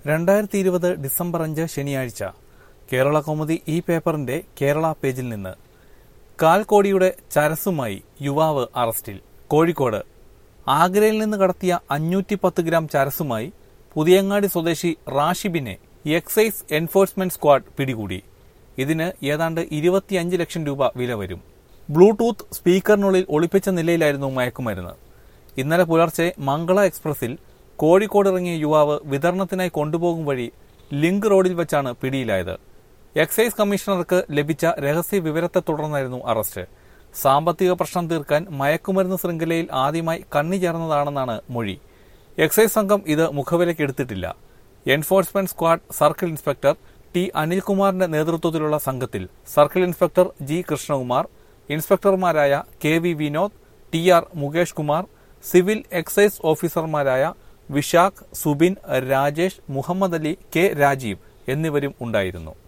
രണ്ടായിരത്തി ഇരുപത് ഡിസംബർ അഞ്ച് ശനിയാഴ്ച കേരള കൗമുദി ഈ പേപ്പറിന്റെ കേരള പേജിൽ നിന്ന് കാൽ കോടിയുടെ ചരസുമായി യുവാവ് അറസ്റ്റിൽ കോഴിക്കോട് ആഗ്രയിൽ നിന്ന് കടത്തിയ അഞ്ഞൂറ്റി പത്ത് ഗ്രാം ചരസുമായി പുതിയങ്ങാടി സ്വദേശി റാഷിബിനെ എക്സൈസ് എൻഫോഴ്സ്മെന്റ് സ്ക്വാഡ് പിടികൂടി ഇതിന് ഏതാണ്ട് ഇരുപത്തിയഞ്ച് ലക്ഷം രൂപ വില വരും ബ്ലൂടൂത്ത് സ്പീക്കറിനുള്ളിൽ ഒളിപ്പിച്ച നിലയിലായിരുന്നു മയക്കുമരുന്ന് ഇന്നലെ പുലർച്ചെ മംഗള എക്സ്പ്രസിൽ കോഴിക്കോട് ഇറങ്ങിയ യുവാവ് വിതരണത്തിനായി കൊണ്ടുപോകും വഴി ലിങ്ക് റോഡിൽ വെച്ചാണ് പിടിയിലായത് എക്സൈസ് കമ്മീഷണർക്ക് ലഭിച്ച രഹസ്യ വിവരത്തെ തുടർന്നായിരുന്നു അറസ്റ്റ് സാമ്പത്തിക പ്രശ്നം തീർക്കാൻ മയക്കുമരുന്ന് ശൃംഖലയിൽ ആദ്യമായി കണ്ണി ചേർന്നതാണെന്നാണ് മൊഴി എക്സൈസ് സംഘം ഇത് മുഖവിലക്കെടുത്തിട്ടില്ല enforcement squad circle inspector T അനിൽകുമാറിന്റെ നേതൃത്വത്തിലുള്ള സംഘത്തിൽ സർക്കിൾ ഇൻസ്പെക്ടർ ജി കൃഷ്ണകുമാർ ഇൻസ്പെക്ടർമാരായ K V Vinod T R Mukesh Kumar civil excise ഓഫീസർമാരായ വിശാഖ് സുബിൻ രാജേഷ് മുഹമ്മദ് അലി കെ രാജീവ് എന്നിവരും ഉണ്ടായിരുന്നു